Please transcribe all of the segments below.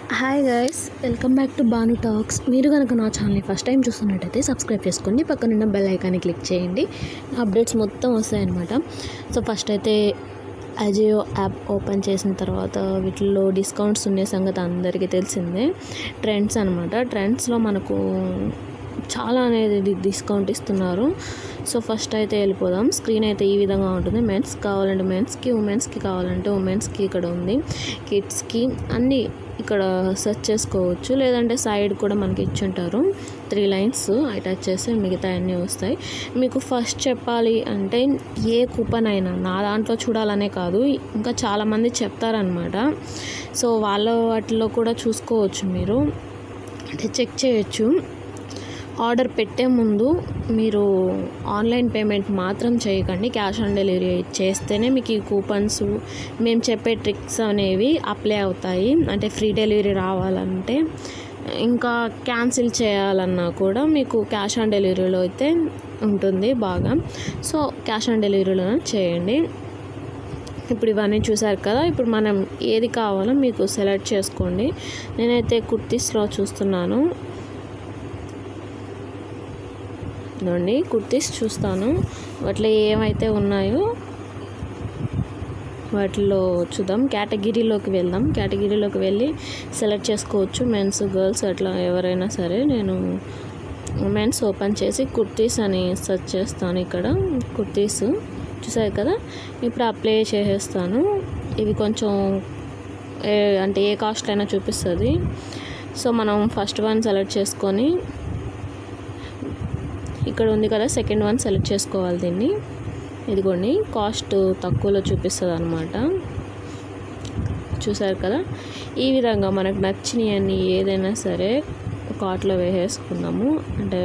hi guys welcome back to Banu talks మీరు కనుక నా ఛానల్ని ఫస్ట్ టైం చూస్తున్నట్టయితే సబ్స్క్రైబ్ చేసుకోండి పక్కనున్న బెల్ ఐకాన్ని క్లిక్ చేయండి అప్డేట్స్ మొత్తం వస్తాయన్నమాట సో ఫస్ట్ అయితే అజియో యాప్ ఓపెన్ చేసిన తర్వాత వీటిల్లో డిస్కౌంట్స్ ఉండే సంగతి అందరికీ తెలిసిందే ట్రెండ్స్ అనమాట ట్రెండ్స్లో మనకు చాలా అనేది డి- డిస్కౌంట్ ఇస్తున్నారు సో ఫస్ట్ అయితే వెళ్ళిపోదాం స్క్రీన్ అయితే ఈ విధంగా ఉంటుంది మెన్స్ కావాలంటే మెన్స్కి ఉమెన్స్కి కావాలంటే ఉమెన్స్కి ఇక్కడ ఉంది కిడ్స్కి అన్నీ ఇక్కడ సెర్చ్ చేసుకోవచ్చు లేదంటే సైడ్ కూడా మనకి ఇచ్చుంటారు త్రీ లైన్స్ అటాచ్ చేస్తే మిగతా అన్నీ వస్తాయి మీకు ఫస్ట్ చెప్పాలి అంటే ఏ కూపన్ అయినా నా దాంట్లో చూడాలనే కాదు ఇంకా చాలామంది చెప్తారనమాట సో వాళ్ళ వాటిలో కూడా చూసుకోవచ్చు మీరు అంటే చెక్ చేయొచ్చు ఆర్డర్ పెట్టే ముందు మీరు ఆన్లైన్ పేమెంట్ మాత్రం చేయకండి క్యాష్ ఆన్ డెలివరీ చేస్తేనే మీకు ఈ కూపన్స్ మేము చెప్పే ట్రిక్స్ అనేవి అప్లై అవుతాయి అంటే ఫ్రీ డెలివరీ రావాలంటే ఇంకా క్యాన్సిల్ చేయాలన్నా కూడా మీకు క్యాష్ ఆన్ డెలివరీలో అయితే ఉంటుంది బాగా సో క్యాష్ ఆన్ డెలివరీలో చేయండి ఇప్పుడు ఇవన్నీ చూసారు కదా ఇప్పుడు మనం ఏది కావాలో మీకు సెలెక్ట్ చేసుకోండి నేనైతే కుర్తీస్లో చూస్తున్నాను ఇదిగోండి కుర్తీస్ చూస్తాను వాటిలో ఏమైతే ఉన్నాయో వాటిలో చూద్దాం కేటగిరీలోకి వెళ్దాం కేటగిరీలోకి వెళ్ళి సెలెక్ట్ చేసుకోవచ్చు మెన్స్ గర్ల్స్ అట్లా ఎవరైనా సరే నేను మెన్స్ ఓపెన్ చేసి కుర్తీస్ అని సెర్చ్ చేస్తాను ఇక్కడ కుర్తీస్ చూసారు కదా ఇప్పుడు అప్లై చేసేస్తాను ఇవి కొంచెం ఏ- అంటే ఏ కాస్ట్ అయినా చూపిస్తుంది సో మనం ఫస్ట్ వన్ సెలెక్ట్ చేసుకొని ఇక్కడ ఉంది కదా సెకండ్ వన్ సెలెక్ట్ చేసుకోవాలి దీన్ని ఇదిగోండి కాస్ట్ తక్కువలో చూపిస్తుంది అనమాట చూసారు కదా ఈ విధంగా మనకు నచ్చినవి అన్ని ఏదైనా సరే కార్ట్లో వేసేసుకుందాము అంటే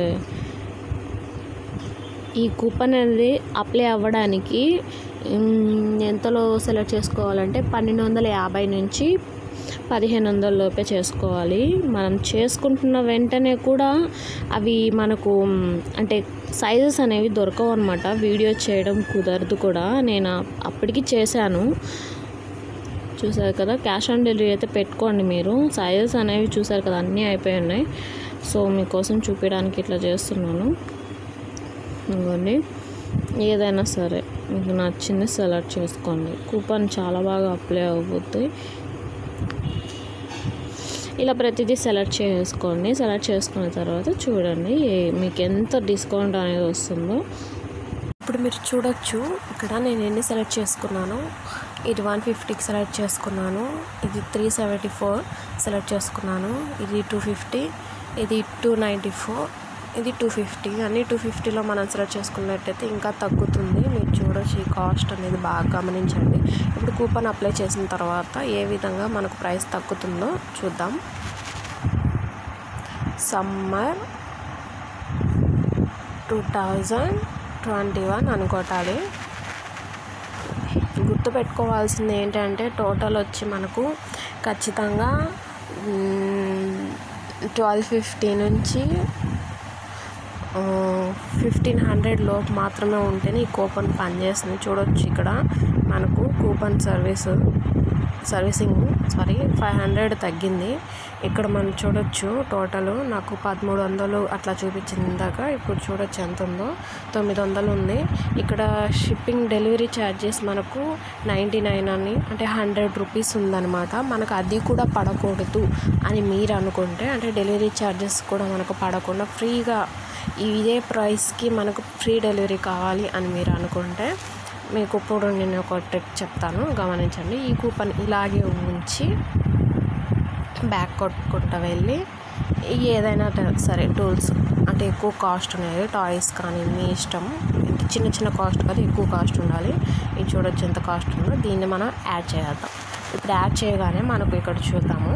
ఈ కూపన్ అనేది అప్లై అవ్వడానికి ఉమ్, ఎంతలో సెలెక్ట్ చేసుకోవాలంటే పన్నెండు వందల యాభై నుంచి పదిహేను వందల లోపే చేసుకోవాలి మనం చేసుకుంటున్న వెంటనే కూడా అవి మనకు ఉమ్, అంటే సైజెస్ అనేవి దొరకవు అనమాట వీడియో చేయడం కుదరదు కూడా నేను అప్పటికి చేశాను చూసారు కదా క్యాష్ ఆన్ డెలివరీ అయితే పెట్టుకోండి మీరు సైజెస్ అనేవి చూసారు కదా అన్నీ అయిపోయి ఉన్నాయి సో మీకోసం చూపించడానికి ఇట్లా చేస్తున్నాను ఇవ్వండి ఏదైనా సరే మీకు నచ్చింది సెలెక్ట్ చేసుకోండి కూపన్ చాలా బాగా అప్లై అవుతుంది ఇలా ప్రతిదీ సెలెక్ట్ చేసుకోండి సెలెక్ట్ చేసుకున్న తర్వాత చూడండి ఏ- మీకు ఎంత డిస్కౌంట్ అనేది వస్తుందో ఇప్పుడు మీరు చూడొచ్చు ఇక్కడ నేను ఎన్ని సెలెక్ట్ చేసుకున్నాను ఇది వన్ ఫిఫ్టీకి సెలెక్ట్ చేసుకున్నాను ఇది త్రీ సెవెంటీ ఫోర్ సెలెక్ట్ చేసుకున్నాను ఇది టూ ఫిఫ్టీ ఇది టూ నైంటీ ఫోర్ ఇది టూ ఫిఫ్టీ అన్ని టూ ఫిఫ్టీలో మనం సెలెక్ట్ చేసుకున్నట్టయితే ఇంకా తగ్గుతుంది మీరు చూడొచ్చు ఈ కాస్ట్ అనేది బాగా గమనించండి ఇప్పుడు కూపన్ అప్లై చేసిన తర్వాత ఏ విధంగా మనకు ప్రైస్ తగ్గుతుందో చూద్దాం summer two thousand twenty one అనుకోటాలి గుర్తుపెట్టుకోవాల్సింది ఏంటంటే టోటల్ వచ్చి మనకు ఖచ్చితంగా ట్వెల్వ్ ఫిఫ్టీ నుంచి ఫిఫ్టీన్ హండ్రెడ్ లోపు మాత్రమే ఉంటేనే ఈ కూపన్ పనిచేస్తుంది చూడొచ్చు ఇక్కడ మనకు coupon service servicing sorry five hundred తగ్గింది ఇక్కడ మనం చూడొచ్చు టోటల్ నాకు పదమూడు వందలు అట్లా చూపించింది ఇందాక ఇప్పుడు చూడొచ్చు ఎంత ఉందో తొమ్మిది వందలు ఉంది ఇక్కడ షిప్పింగ్ డెలివరీ ఛార్జెస్ మనకు నైంటీ నైన్ అని అంటే హండ్రెడ్ రూపీస్ ఉందన్నమాట మనకు అది కూడా పడకూడదు అని మీరు అనుకుంటే అంటే డెలివరీ ఛార్జెస్ కూడా మనకు పడకుండా ఫ్రీగా ఇదే ప్రైస్కి మనకు ఫ్రీ డెలివరీ కావాలి అని మీరు అనుకుంటే మీకు ఇప్పుడు నేను ఒక ట్రిక్ చెప్తాను గమనించండి ఈ కూపన్ ఇలాగే ఉంచి బ్యాక్ కొట్టుకుంటూ వెళ్ళి ఏదైనా ట- సరే టూల్స్ అంటే ఎక్కువ కాస్ట్ అనేది టాయ్స్ కానీ మీ ఇష్టం చిన్న చిన్న కాస్ట్ కాదు ఎక్కువ కాస్ట్ ఉండాలి ఇది చూడొచ్చు ఎంత కాస్ట్ ఉందో దీన్ని మనం యాడ్ చేద్దాం ఇప్పుడు యాడ్ చేయగానే మనకు ఇక్కడ చూద్దాము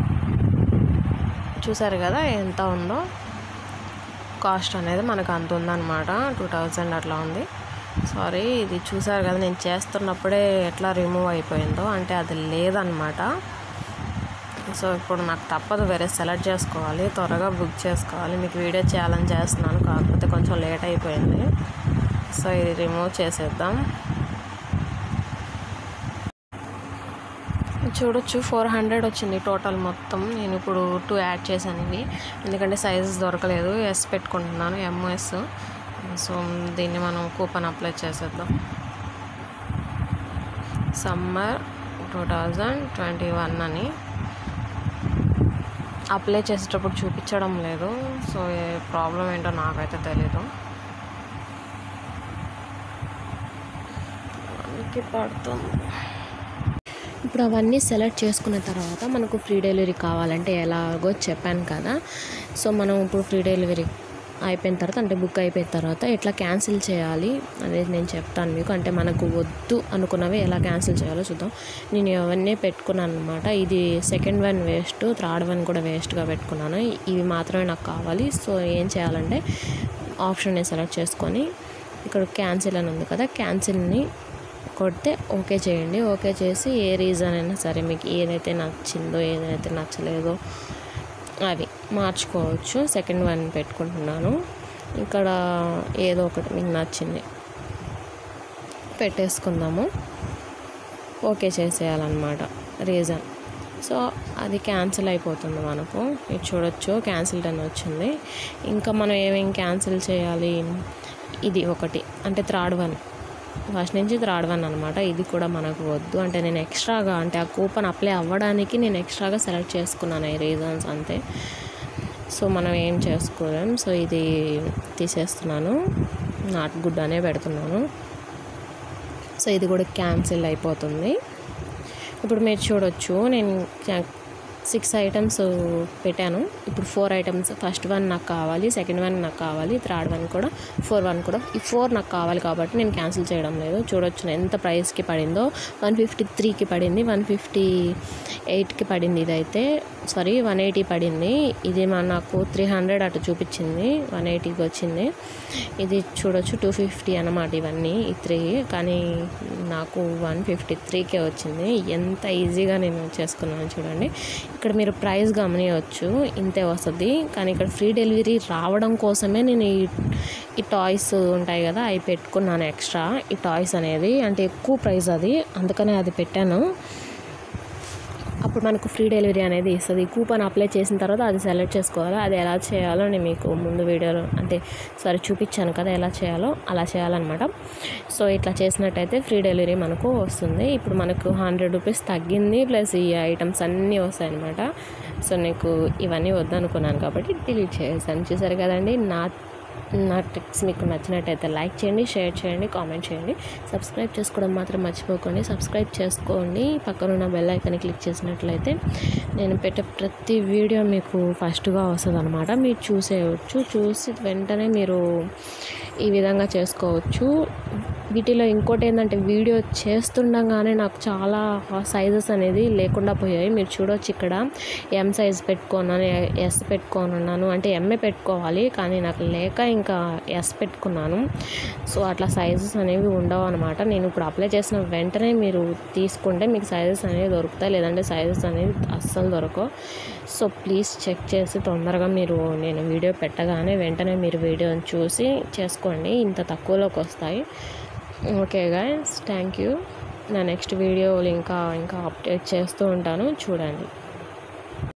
చూసారు కదా ఎంత ఉందో కాస్ట్ అనేది మనకు అంత ఉందన్నమాట టూ థౌజండ్ అట్లా ఉంది సారీ ఇది చూసారు కదా నేను చేస్తున్నప్పుడే ఎట్లా రిమూవ్ అయిపోయిందో అంటే అది లేదనమాట సో ఇప్పుడు నాకు తప్పదు వేరే సెలెక్ట్ చేసుకోవాలి త్వరగా బుక్ చేసుకోవాలి మీకు వీడియో చేయాలని చేస్తున్నాను కాకపోతే కొంచెం లేట్ అయిపోయింది సో ఇది రిమూవ్ చేసేద్దాం చూడొచ్చు ఫోర్ హండ్రెడ్ వచ్చింది టోటల్ మొత్తం నేను ఇప్పుడు టూ యాడ్ చేశాను ఇవి ఎందుకంటే సైజెస్ దొరకలేదు ఎస్ పెట్టుకుంటున్నాను ఎంఎస్ సో దీన్ని మనం కూపన్ అప్లై చేసేద్దాం summer two thousand twenty one అని అప్లై చేసేటప్పుడు చూపించడం లేదు సో ఏ ప్రాబ్లం ఏంటో నాకైతే తెలీదు మనకి పడుతుంది ఇప్పుడు అవన్నీ సెలెక్ట్ చేసుకున్న తర్వాత మనకు ఫ్రీ డెలివరీ కావాలంటే ఎలాగో చెప్పాను కదా సో మనం ఇప్పుడు ఫ్రీ డెలివరీ అయిపోయిన తర్వాత అంటే బుక్ అయిపోయిన తర్వాత ఎట్లా క్యాన్సిల్ చేయాలి అనేది నేను చెప్తాను మీకు అంటే మనకు వద్దు అనుకున్నవి ఎలా క్యాన్సిల్ చేయాలో చూద్దాం నేను అవన్నీ పెట్టుకున్నాను అనమాట ఇది second one waste third one కూడా వేస్ట్గా పెట్టుకున్నాను ఇవి మాత్రమే నాకు కావాలి సో ఏం చేయాలంటే ఆప్షన్ని సెలెక్ట్ చేసుకొని ఇక్కడ క్యాన్సిల్ అని ఉంది కదా క్యాన్సిల్ని కొడితే ఓకే చేయండి ఓకే చేసి ఏ రీజన్ అయినా సరే మీకు ఏదైతే నచ్చిందో ఏదైతే నచ్చలేదో అవి మార్చుకోవచ్చు సెకండ్ వన్ పెట్టుకుంటున్నాను ఇక్కడ ఏదో ఒకటి మీకు నచ్చింది పెట్టేసుకుందాము ఓకే చేసేయాలన్నమాట రీజన్ సో అది క్యాన్సిల్ అయిపోతుంది మనకు ఇది చూడొచ్చు క్యాన్సిల్డ్ అని వచ్చింది ఇంకా మనం ఏమేం క్యాన్సిల్ చేయాలి ఇది ఒకటి అంటే థర్డ్ వన్ ఫస్ట్ నుంచి థర్డ్ వన్ అనమాట ఇది కూడా మనకు వద్దు అంటే నేను ఎక్స్ట్రాగా అంటే ఆ కూపన్ అప్లై అవ్వడానికి నేను ఎక్స్ట్రాగా సెలెక్ట్ చేసుకున్నాను ఈ రీజన్స్ అంతే సో మనం ఏం చేసుకోలేం సో ఇది తీసేస్తున్నాను నాట్ గుడ్ అనే పెడుతున్నాను సో ఇది కూడా క్యాన్సిల్ అయిపోతుంది ఇప్పుడు మీరు చూడొచ్చు నేను సిక్స్ ఐటమ్స్ పెట్టాను ఇప్పుడు ఫోర్ ఐటమ్స్ ఫస్ట్ వన్ నాకు కావాలి సెకండ్ వన్ నాకు కావాలి థర్డ్ వన్ కూడా ఫోర్ వన్ కూడా ఈ ఫోర్ నాకు కావాలి కాబట్టి నేను క్యాన్సిల్ చేయడం లేదు చూడొచ్చు ఎంత ప్రైస్కి పడిందో వన్ ఫిఫ్టీ త్రీకి పడింది వన్ ఫిఫ్టీ ఎయిట్కి పడింది ఇదైతే సారీ వన్ ఎయిటీ పడింది ఇది మన నాకు త్రీ హండ్రెడ్ అటు చూపించింది వన్ ఎయిటీకి వచ్చింది ఇది చూడొచ్చు టూ ఫిఫ్టీ అన్నమాట ఇవన్నీ ఈ త్రీ కానీ నాకు వన్ ఫిఫ్టీ త్రీకే వచ్చింది ఎంత ఈజీగా నేను చేసుకున్నాను చూడండి ఇక్కడ మీరు ప్రైస్ గమనియవచ్చు ఇంతే వస్తుంది కానీ ఇక్కడ ఫ్రీ డెలివరీ రావడం కోసమే నేను ఈ ఈ టాయ్స్ ఉంటాయి కదా అవి పెట్టుకున్నాను ఎక్స్ట్రా ఈ టాయ్స్ అనేది అంటే ఎక్కువ ప్రైస్ అది అందుకనే అది పెట్టాను అప్పుడు మనకు ఫ్రీ డెలివరీ అనేది ఇస్తుంది కూపన్ అప్లై చేసిన తర్వాత అది సెలెక్ట్ చేసుకోవాలి అది ఎలా చేయాలో నేను మీకు ముందు వీడియోలో అంటే సరే చూపించాను కదా ఎలా చేయాలో అలా చేయాలన్నమాట సో ఇట్లా చేసినట్టయితే ఫ్రీ డెలివరీ మనకు వస్తుంది ఇప్పుడు మనకు హండ్రెడ్ రూపీస్ తగ్గింది ప్లస్ ఈ ఐటమ్స్ అన్నీ వస్తాయన్నమాట సో నీకు ఇవన్నీ వద్దనుకున్నాను కాబట్టి డిలీట్ చేసేసాను చూసారు కదండి నా నా ట్రిక్స్ మీకు నచ్చినట్టయితే లైక్ చేయండి షేర్ చేయండి కామెంట్ చేయండి సబ్స్క్రైబ్ చేసుకోవడం మాత్రం మర్చిపోకండి సబ్స్క్రైబ్ చేసుకోండి పక్కనున్న బెల్ ఐకాన్ని క్లిక్ చేసినట్లయితే నేను పెట్టే ప్రతి వీడియో మీకు ఫస్ట్గా వస్తుంది అనమాట మీరు చూసేయచ్చు చూసి వెంటనే మీరు ఈ విధంగా చేసుకోవచ్చు వీటిలో ఇంకోటి ఏంటంటే వీడియో చేస్తుండగానే నాకు చాలా సైజెస్ అనేది లేకుండా పోయాయి మీరు చూడొచ్చు ఇక్కడ ఎం సైజ్ పెట్టుకున్నాను ఎస్ పెట్టుకోనున్నాను అంటే ఎంఏ పెట్టుకోవాలి కానీ నాకు లేక ఇంకా ఎస్ పెట్టుకున్నాను సో అట్లా సైజెస్ అనేవి ఉండవు అనమాట నేను ఇప్పుడు అప్లై చేసిన వెంటనే మీరు తీసుకుంటే మీకు సైజెస్ అనేవి దొరుకుతాయి లేదంటే సైజెస్ అనేవి అస్సలు దొరకవు సో ప్లీజ్ చెక్ చేసి తొందరగా మీరు నేను వీడియో పెట్టగానే వెంటనే మీరు వీడియోని చూసి చేసుకోండి ఇంత తక్కువలోకి వస్తాయి ఓకే గాయస్ థ్యాంక్ యూ నా నెక్స్ట్ వీడియోలు ఇంకా ఇంకా అప్డేట్ చేస్తూ ఉంటాను చూడండి